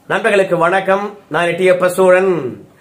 நண்பர்களுக்கு வணக்கம் நான் எட்டியப்ப சோழன்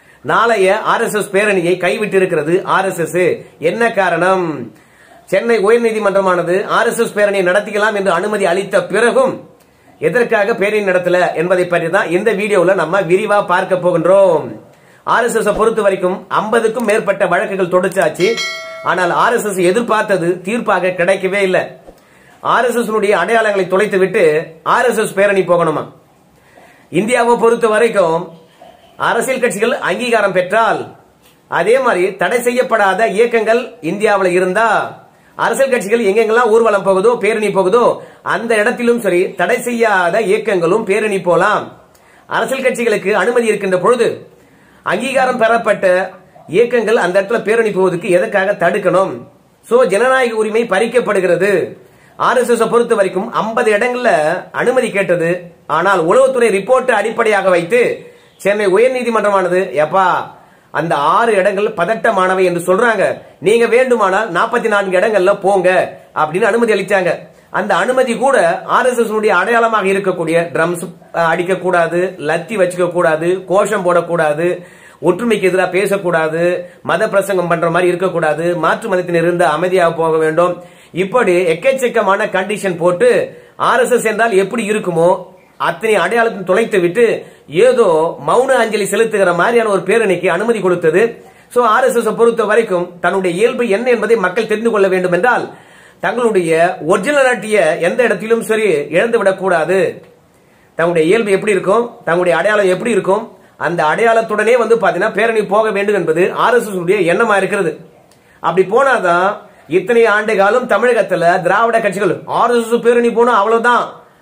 நாளைய ஆர் எஸ் எஸ் பேரணியை கைவிட்டிருக்கிறது ஆர் எஸ் எஸ் என்ன காரணம் சென்னை உயர்நீதிமன்றமானது ஆர் எஸ் எஸ் பேரணியை நடத்திக்கலாம் என்று அனுமதி அளித்த பிறகும் எதற்காக பேரணி நடத்தல என்பதை பற்றி தான் இந்த வீடியோல நம்ம விரிவா பார்க்க போகின்றோம் ஆர் எஸ் எஸ் பொறுத்த வரைக்கும் ஐம்பதுக்கும் மேற்பட்ட வழக்குகள் தொடுச்சாச்சு ஆனால் ஆர் எஸ் எஸ் எதிர்பார்த்தது தீர்ப்பாக கிடைக்கவே இல்லை ஆர் எஸ் எஸ் அடையாளங்களை தொலைத்து விட்டு ஆர் எஸ் எஸ் பேரணி போகணுமா இந்தியாவை பொறுத்த வரைக்கும் அரசியல் கட்சிகள் அங்கீகாரம் பெற்றால் அதே மாதிரி தடை செய்யப்படாத இயக்கங்கள் இந்தியாவில் இருந்தா அரசியல் கட்சிகள் எங்கெங்கெல்லாம் ஊர்வலம் போகுதோ பேரணி போகுதோ அந்த இடத்திலும் சரி தடை செய்யாத இயக்கங்களும் பேரணி போலாம் அரசியல் கட்சிகளுக்கு அனுமதி இருக்கின்ற பொழுது அங்கீகாரம் பெறப்பட்ட இயக்கங்கள் அந்த இடத்துல பேரணி போவதற்கு எதற்காக தடுக்கணும் சோ ஜனநாயக உரிமை பறிக்கப்படுகிறது ஆர் எஸ் எஸ் பொறுத்த வரைக்கும் ஐம்பது இடங்கள்ல அனுமதி கேட்டது ஆனால் உளவுத்துறை ரிப்போர்ட் அடிப்படையாக வைத்து சென்னை உயர்நீதிமன்றமானது எப்பா அந்த ஆறு இடங்கள் பதட்டமானவை என்று சொல்றாங்க நீங்க வேண்டுமானால் நாற்பத்தி நான்கு இடங்கள்ல போங்க அப்படின்னு அனுமதி அளிச்சாங்க அந்த அனுமதி கூட ஆர் எஸ் எஸ் அடையாளமாக இருக்கக்கூடிய ட்ரம்ஸ் அடிக்க கூடாது லத்தி வச்சுக்க கூடாது கோஷம் போடக்கூடாது ஒற்றுமைக்கு எதிராக பேசக்கூடாது மத பிரசங்கம் பண்ற மாதிரி இருக்கக்கூடாது மாற்று மதத்தினர் இருந்து அமைதியாக போக வேண்டும் இப்படி எக்கச்சக்கமான கண்டிஷன் போட்டு ஆர் எஸ் எஸ் என்றால் எப்படி இருக்குமோ அத்தனை அடையாளத்தை தொலைத்து விட்டு ஏதோ மௌன அஞ்சலி செலுத்துகிற மாதிரியான ஒரு பேரணிக்கு அனுமதி கொடுத்தது சோ ஆர் எஸ் எஸ் பொறுத்த வரைக்கும் தன்னுடைய இயல்பு என்ன என்பதை மக்கள் தெரிந்து கொள்ள வேண்டும் என்றால் தங்களுடைய ஒரிஜினாலிட்டிய எந்த இடத்திலும் சரி இழந்து விடக்கூடாது தங்களுடைய இயல்பு எப்படி இருக்கும் தங்களுடைய அடையாளம் எப்படி இருக்கும் அந்த அடையாளத்துடனே வந்து பாத்தீங்கன்னா பேரணி போக வேண்டும் என்பது ஆர் எஸ் எஸ் எண்ணமா இருக்கிறது அப்படி போனாதான் இத்தனை ஆண்டு காலம் தமிழகத்துல திராவிட கட்சிகள் ஆர் எஸ் எஸ் பேரணி போனா அவ்வளவுதான்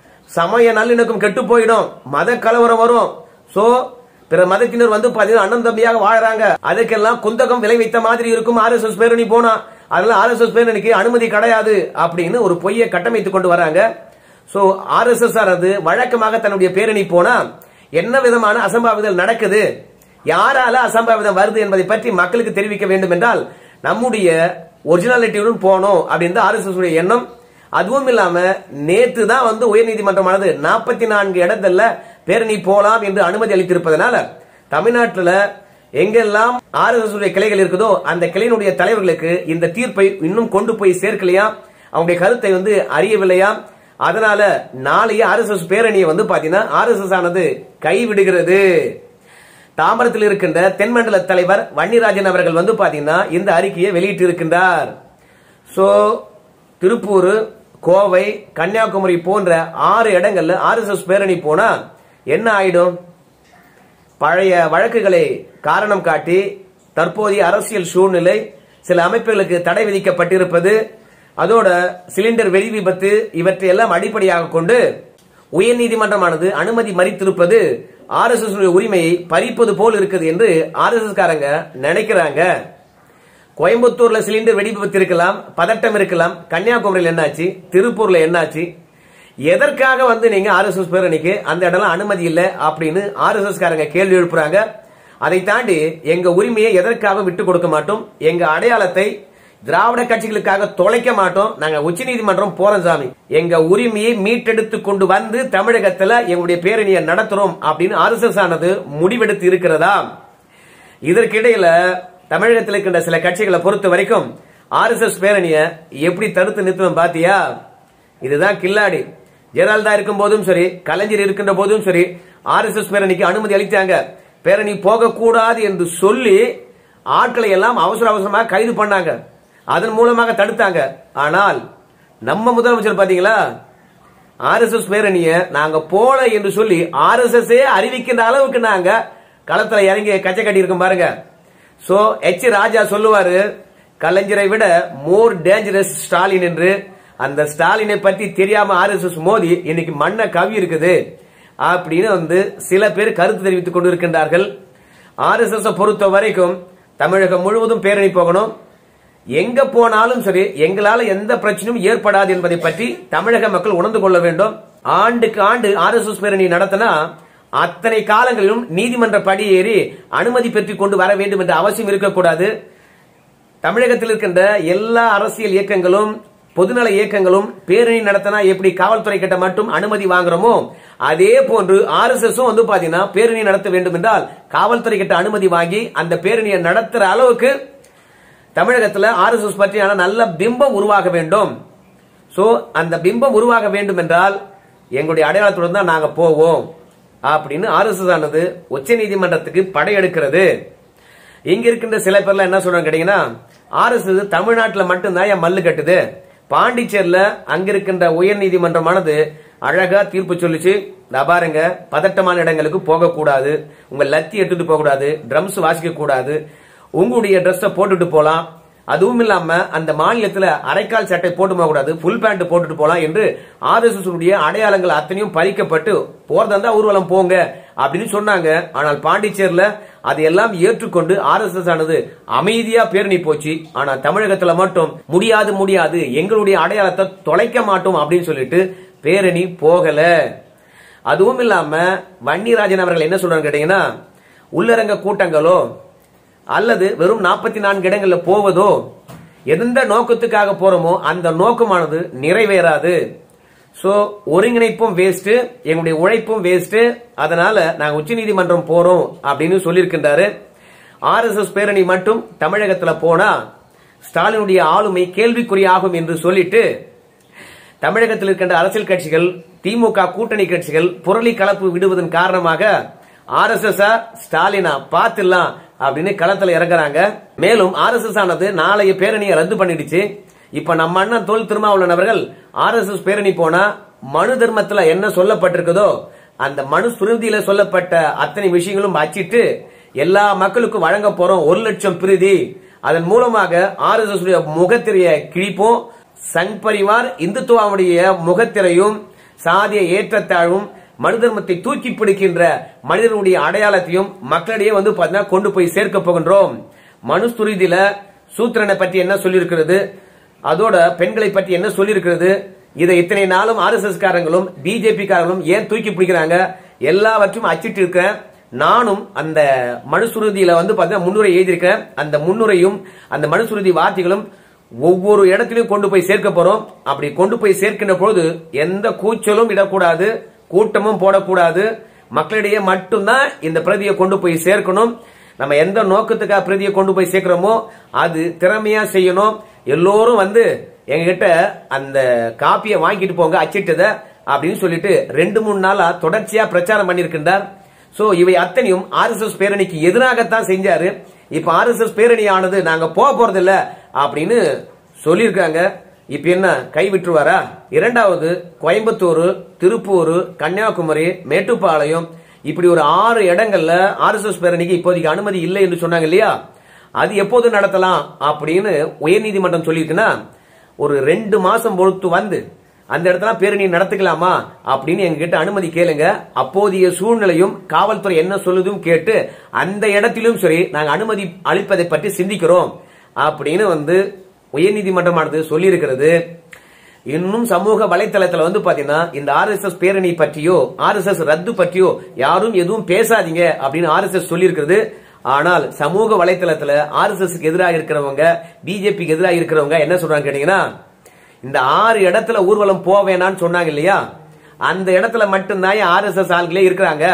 சமய நல்லிணக்கம் கெட்டு போயிடும் மத கலவரம் வரும் சோ பிற மதத்தினர் வந்து பாத்தீங்கன்னா அண்ணன் தம்பியாக வாழறாங்க அதுக்கெல்லாம் குந்தகம் விலை வைத்த மாதிரி இருக்கும் ஆர் எஸ் எஸ் பேரணி போனா அதெல்லாம் ஆர் எஸ் எஸ் பேரணிக்கு அனுமதி கிடையாது அப்படின்னு ஒரு பொய்யை கட்டமைத்துக் கொண்டு வராங்க சோ ஆர் எஸ் எஸ் ஆனது வழக்கமாக தன்னுடைய பேரணி போனா என்ன விதமான அசம்பாவிதம் நடக்குது யாரால அசம்பாவிதம் வருது என்பதை பற்றி மக்களுக்கு தெரிவிக்க வேண்டும் என்றால் நம்முடைய ஒரிஜினாலிட்டியுடன் போனோம் அப்படின்னு ஆர் எஸ் எஸ் எண்ணம் அதுவும் இல்லாம நேத்து தான் வந்து உயர்நீதிமன்றமானது நாற்பத்தி நான்கு இடத்துல பேரணி போலாம் என்று அனுமதி அளித்திருப்பதனால தமிழ்நாட்டில் எங்கெல்லாம் ஆர் எஸ் எஸ் கிளைகள் இருக்குதோ அந்த கிளையினுடைய தலைவர்களுக்கு இந்த தீர்ப்பை இன்னும் கொண்டு போய் சேர்க்கலையா அவங்களுடைய கருத்தை வந்து அறியவில்லையா அதனால நாளைய ஆர் எஸ் எஸ் பேரணியை வந்து பாத்தீங்கன்னா ஆர் எஸ் எஸ் ஆனது கைவிடுகிறது தாம்பரத்தில் இருக்கின்ற தென்மண்டல தலைவர் வன்னிராஜன் அவர்கள் வந்து பாத்தீங்கன்னா இந்த அறிக்கையை வெளியிட்டு இருக்கின்றார் சோ திருப்பூர் கோவை கன்னியாகுமரி போன்ற ஆறு இடங்கள்ல ஆர் எஸ் எஸ் பேரணி போனா என்ன ஆயிடும் பழைய வழக்குகளை காரணம் காட்டி தற்போதைய அரசியல் சூழ்நிலை சில அமைப்புகளுக்கு தடை விதிக்கப்பட்டிருப்பது அதோட சிலிண்டர் வெடி விபத்து இவற்றை எல்லாம் அடிப்படையாக கொண்டு உயர்நீதிமன்றமானது அனுமதி மறித்திருப்பது ஆர் எஸ் எஸ் உரிமையை பறிப்பது போல் இருக்குது என்று ஆர் எஸ் எஸ் காரங்க நினைக்கிறாங்க கோயம்புத்தூர்ல சிலிண்டர் வெடி விபத்து இருக்கலாம் பதட்டம் இருக்கலாம் கன்னியாகுமரியில் என்னாச்சு திருப்பூர்ல என்னாச்சு எதற்காக வந்து நீங்க ஆர் எஸ் எஸ் பேரணிக்கு அந்த இடம்லாம் அனுமதி இல்ல அப்படின்னு ஆர் எஸ் எஸ் காரங்க கேள்வி எழுப்புறாங்க அதை தாண்டி எங்க உரிமையை எதற்காக விட்டு கொடுக்க மாட்டோம் எங்க அடையாளத்தை திராவிட கட்சிகளுக்காக தொலைக்க மாட்டோம் நாங்க உச்ச நீதிமன்றம் போறோம் சாமி எங்க உரிமையை மீட்டெடுத்து கொண்டு வந்து தமிழகத்துல எங்களுடைய பேரணியை நடத்துறோம் அப்படின்னு ஆர் எஸ் எஸ் ஆனது முடிவெடுத்து இருக்கிறதா இதற்கிடையில தமிழகத்தில் இருக்கின்ற சில கட்சிகளை பொறுத்த வரைக்கும் ஆர் எஸ் எஸ் பேரணிய எப்படி தடுத்து நிறுத்தணும் பாத்தியா இதுதான் கில்லாடி ஜெயலலிதா இருக்கும் போதும் சரி கலைஞர் இருக்கின்ற போதும் சரி ஆர் எஸ் எஸ் பேரணிக்கு அனுமதி அளித்தாங்க பேரணி போகக்கூடாது என்று சொல்லி ஆட்களை எல்லாம் அவசர அவசரமாக கைது பண்ணாங்க அதன் மூலமாக தடுத்தாங்க ஆனால் நம்ம முதலமைச்சர் பாத்தீங்களா ஆர் எஸ் எஸ் பேரணிய நாங்க போல என்று சொல்லி ஆர் எஸ் எஸ் அறிவிக்கின்ற அளவுக்கு நாங்க களத்துல இறங்கி கச்சை கட்டி இருக்கோம் பாருங்க சோ எச் ராஜா சொல்லுவாரு கலைஞரை விட மோர் டேஞ்சரஸ் ஸ்டாலின் என்று அந்த ஸ்டாலினை பத்தி தெரியாம ஆர் எஸ் எஸ் மோதி இன்னைக்கு மண்ண கவி இருக்குது அப்படின்னு வந்து சில பேர் கருத்து தெரிவித்துக் கொண்டிருக்கின்றார்கள் ஆர் எஸ் எஸ் பொறுத்த வரைக்கும் தமிழகம் முழுவதும் பேரணி போகணும் எங்க போனாலும் சரி எங்களால எந்த பிரச்சனையும் ஏற்படாது என்பதை பற்றி தமிழக மக்கள் உணர்ந்து கொள்ள வேண்டும் ஆண்டுக்கு ஆண்டு ஆர் எஸ் எஸ் பேரணி நடத்தினா அத்தனை காலங்களிலும் நீதிமன்ற படி ஏறி அனுமதி பெற்றுக் கொண்டு வர வேண்டும் என்ற அவசியம் இருக்கக்கூடாது தமிழகத்தில் இருக்கின்ற எல்லா அரசியல் இயக்கங்களும் பொதுநல இயக்கங்களும் பேரணி நடத்தினா எப்படி காவல்துறை கிட்ட மட்டும் அனுமதி வாங்குறோமோ அதே போன்று ஆர்எஸ்எஸ் வந்து பாத்தீங்கன்னா பேரணி நடத்த வேண்டும் என்றால் காவல்துறை கிட்ட அனுமதி வாங்கி அந்த பேரணியை நடத்துற அளவுக்கு தமிழகத்துல ஆர்எஸ்எஸ் பற்றியான நல்ல பிம்பம் உருவாக வேண்டும் சோ அந்த பிம்பம் உருவாக வேண்டும் என்றால் எங்களுடைய அடையாளத்துடன் தான் நாங்க போவோம் அப்படின்னு ஆர்எஸ்எஸ் ஆனது உச்ச நீதிமன்றத்துக்கு படையெடுக்கிறது இங்க இருக்கின்ற சில பேர்ல என்ன சொல்றாங்க கேட்டீங்கன்னா ஆர்எஸ்எஸ் தமிழ்நாட்டுல மட்டும்தான் என் மல்லு கட்டுது பாண்டிச்சேரியில அங்க இருக்கின்ற உயர் நீதிமன்றமானது அழகா தீர்ப்பு சொல்லிச்சு "இதா பாருங்க பதட்டமான இடங்களுக்கு போகக்கூடாது உங்க லத்தி எடுத்துட்டு போக கூடாது ட்ரம்ஸ் வாசிக்க கூடாது உங்களுடைய ட்ரெஸ்ஸ போட்டுட்டு போலாம் அதுவும் இல்லாம அந்த மாநிலத்துல அரைக்கால் சட்டை போட்டு போக கூடாது ஃபுல் பேண்ட் போட்டுட்டு போலாம் என்று ஆர்எஸ்எஸ் உடைய அடையாளங்கள் அத்தனையும் பறிக்கப்பட்டு போறதா இருந்தா ஊர்வலம் போங்க அப்படின்னு சொன்னாங்க ஆனால் பாண்டிச்சேரியில அதையெல்லாம் ஏற்றுக்கொண்டு ஆர்எஸ்எஸ் ஆனது அமைதியா பேரணி போச்சு ஆனா தமிழகத்துல மட்டும் முடியாது முடியாது எங்களுடைய அடையாளத்தை தொலைக்க மாட்டோம் அப்படின்னு சொல்லிட்டு பேரணி போகல அதுவும் இல்லாம வன்னிராஜன் அவர்கள் என்ன சொல்றாங்க கேட்டீங்கன்னா உள்ளரங்க கூட்டங்களோ அல்லது வெறும் நாற்பத்தி நான்கு இடங்கள்ல போவதோ எந்த நோக்கத்துக்காக போறோமோ அந்த நோக்கமானது நிறைவேறாது சோ ஒருங்கிணைப்பும் வேஸ்ட் எங்களுடைய உழைப்பும் வேஸ்ட் அதனால நாங்க உச்சநீதிமன்றம் போறோம் அப்படின்னு சொல்லியிருக்கின்றாரு ஆர்எஸ்எஸ் பேரணி மட்டும் தமிழகத்துல போனா ஸ்டாலினுடைய ஆளுமை கேள்விக்குறியாகும் என்று சொல்லிட்டு தமிழகத்தில் இருக்கின்ற அரசியல் கட்சிகள் திமுக கூட்டணி கட்சிகள் புரளி கலப்பு விடுவதன் காரணமாக ஆர்எஸ்எஸ் ஸ்டாலினா பாத்துலாம் அப்படின்னு களத்துல இறங்குறாங்க மேலும் ஆர்எஸ்எஸ் ஆனது நாளைய பேரணியை ரத்து பண்ணிடுச்சு இப்ப நம்ம அண்ணன் தோல் திருமாவளவன் அவர்கள் ஆர்எஸ்எஸ் பேரணி போனா மனு தர்மத்துல என்ன சொல்லப்பட்டிருக்குதோ அந்த மனு சுருதியில சொல்லப்பட்ட அத்தனை விஷயங்களும் அச்சிட்டு எல்லா மக்களுக்கும் வழங்க போறோம் ஒரு லட்சம் பிரதி அதன் மூலமாக ஆர்எஸ்எஸ் உடைய முகத்திரைய கிழிப்போம் சங் பரிவார் இந்துத்துவாவுடைய முகத்திரையும் சாதிய ஏற்றத்தாழ்வும் மனு தர்மத்தை தூக்கி பிடிக்கின்ற மனிதனுடைய அடையாளத்தையும் மக்களிடையே வந்து பாத்தீங்கன்னா கொண்டு போய் சேர்க்க போகின்றோம் மனுஸ்துரிதியில சூத்திரனை பற்றி என்ன சொல்லியிருக்கிறது அதோட பெண்களை பற்றி என்ன சொல்லியிருக்கிறது இதை இத்தனை நாளும் ஆர்எஸ்எஸ் காரங்களும் பிஜேபி காரங்களும் ஏன் தூக்கி பிடிக்கிறாங்க எல்லாவற்றையும் அச்சிட்டு இருக்கிறேன் நானும் அந்த மனுசுருதியில வந்து பாத்தீங்கன்னா முன்னுரை எழுதியிருக்கிறேன் அந்த முன்னுரையும் அந்த மனுசுருதி வார்த்தைகளும் ஒவ்வொரு இடத்திலும் கொண்டு போய் சேர்க்க போறோம் அப்படி கொண்டு போய் சேர்க்கின்ற பொழுது எந்த கூச்சலும் இடக்கூடாது கூட்டமும் போடக்கூடாது மக்களிடையே மட்டும்தான் இந்த பிரதியை கொண்டு போய் சேர்க்கணும் நம்ம எந்த நோக்கத்துக்காக பிரதியை கொண்டு போய் சேர்க்கிறோமோ அது திறமையா செய்யணும் எல்லோரும் வந்து எங்ககிட்ட அந்த காப்பியை வாங்கிட்டு போங்க அச்சிட்டதை அப்படின்னு சொல்லிட்டு ரெண்டு மூணு நாளா தொடர்ச்சியா பிரச்சாரம் பண்ணியிருக்கின்றார் சோ இவை அத்தனையும் ஆர்எஸ்எஸ் பேரணிக்கு எதிராகத்தான் செஞ்சாரு இப்ப ஆர்எஸ்எஸ் பேரணி ஆனது நாங்க போக போறது இல்ல அப்படின்னு சொல்லியிருக்காங்க இப்ப என்ன கை விட்டுருவாரா இரண்டாவது கோயம்புத்தூர் திருப்பூர் கன்னியாகுமரி மேட்டுப்பாளையம் இப்படி ஒரு ஆறு இடங்கள்ல ஆர்எஸ்எஸ் பேரணிக்கு இப்போதைக்கு அனுமதி இல்லை என்று சொன்னாங்க இல்லையா அது எப்போது நடத்தலாம் அப்படின்னு உயர்நீதிமன்றம் சொல்லியிருக்குன்னா ஒரு ரெண்டு மாசம் பொறுத்து வந்து அந்த இடத்துல பேரணி நடத்திக்கலாமா அப்படின்னு எங்ககிட்ட அனுமதி கேளுங்க அப்போதைய சூழ்நிலையும் காவல்துறை என்ன சொல்லுதும் கேட்டு அந்த இடத்திலும் சரி நாங்க அனுமதி அளிப்பதை பற்றி சிந்திக்கிறோம் அப்படின்னு வந்து உயர்நீதிமன்றமானது சொல்லியிருக்கிறது இன்னும் சமூக வலைத்தளத்துல வந்து பாத்தீங்கன்னா இந்த ஆர்எஸ்எஸ் பேரணி பற்றியோ ஆர்எஸ்எஸ் ரத்து பற்றியோ யாரும் எதுவும் பேசாதீங்க அப்படின்னு ஆர்எஸ்எஸ் சொல்லியிருக்கிறது ஆனால் சமூக வலைத்தளத்துல ஆர்எஸ்எஸ் எதிராக இருக்கிறவங்க பிஜேபிக்கு எதிராக இருக்கிறவங்க என்ன சொல்றாங்க கேட்டீங்கன்னா இந்த ஆறு இடத்துல ஊர்வலம் போவேனான்னு சொன்னாங்க இல்லையா அந்த இடத்துல மட்டும்தான் ஆர்எஸ்எஸ் ஆட்களே இருக்கிறாங்க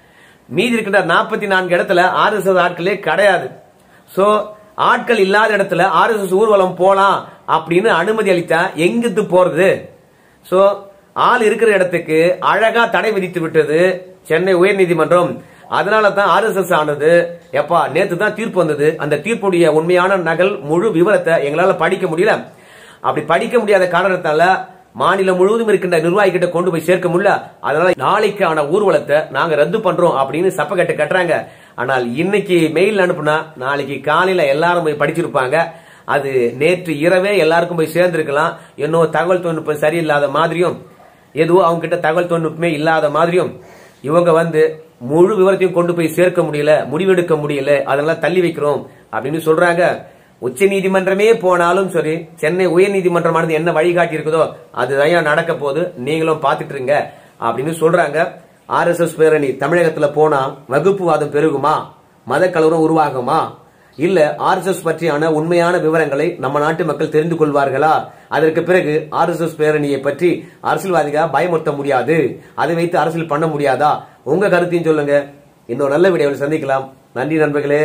மீதி இருக்கின்ற நாற்பத்தி நான்கு இடத்துல ஆர்எஸ்எஸ் ஆட்களே கிடையாது சோ ஆட்கள் இல்லாத இடத்துல ஆர்எஸ்எஸ் ஊர்வலம் போலாம் அப்படின்னு அனுமதி அளித்தா எங்கிட்டு போறது சோ ஆள் இருக்கிற இடத்துக்கு அழகா தடை விதித்து விட்டது சென்னை உயர்நீதிமன்றம் அதனால தான் ஆர்எஸ்எஸ் ஆனது எப்பா நேத்து தான் தீர்ப்பு வந்தது அந்த தீர்ப்புடைய உண்மையான நகல் முழு விவரத்தை எங்களால படிக்க முடியல அப்படி படிக்க முடியாத காரணத்தால மாநிலம் முழுவதும் இருக்கின்ற நிர்வாகிகிட்ட கொண்டு போய் சேர்க்க முடியல அதனால நாளைக்கான ஊர்வலத்தை நாங்க ரத்து பண்றோம் அப்படின்னு சப்பக்கட்டு கட்டுறாங்க ஆனால் இன்னைக்கு மெயில் அனுப்புனா நாளைக்கு காலையில எல்லாரும் போய் படிச்சிருப்பாங்க அது நேற்று இரவே எல்லாருக்கும் போய் சேர்ந்திருக்கலாம் இன்னும் தகவல் தொழில்நுட்பம் சரியில்லாத மாதிரியும் எதுவும் அவங்க கிட்ட தகவல் தொழில்நுட்பமே இல்லாத மாதிரியும் இவங்க வந்து முழு விவரத்தையும் கொண்டு போய் சேர்க்க முடியல முடிவெடுக்க முடியல அதெல்லாம் தள்ளி வைக்கிறோம் அப்படின்னு சொல்றாங்க உச்ச நீதிமன்றமே போனாலும் சரி சென்னை உயர் நீதிமன்றமானது என்ன வழிகாட்டி இருக்குதோ அதுதான் நடக்க போகுது நீங்களும் பாத்துட்டு இருங்க அப்படின்னு சொல்றாங்க ஆர்எஸ்எஸ் பேரணி தமிழகத்துல போனா வகுப்புவாதம் பெருகுமா மத கலவரம் உருவாகுமா இல்ல ஆர்எஸ்எஸ் பற்றியான உண்மையான விவரங்களை நம்ம நாட்டு மக்கள் தெரிந்து கொள்வார்களா அதற்கு பிறகு ஆர்எஸ்எஸ் பேரணியை பற்றி அரசியல்வாதிகளாக பயமுறுத்த முடியாது அதை வைத்து அரசியல் பண்ண முடியாதா உங்க கருத்தையும் சொல்லுங்க இன்னொரு நல்ல வீடியோவில் சந்திக்கலாம் நன்றி நண்பர்களே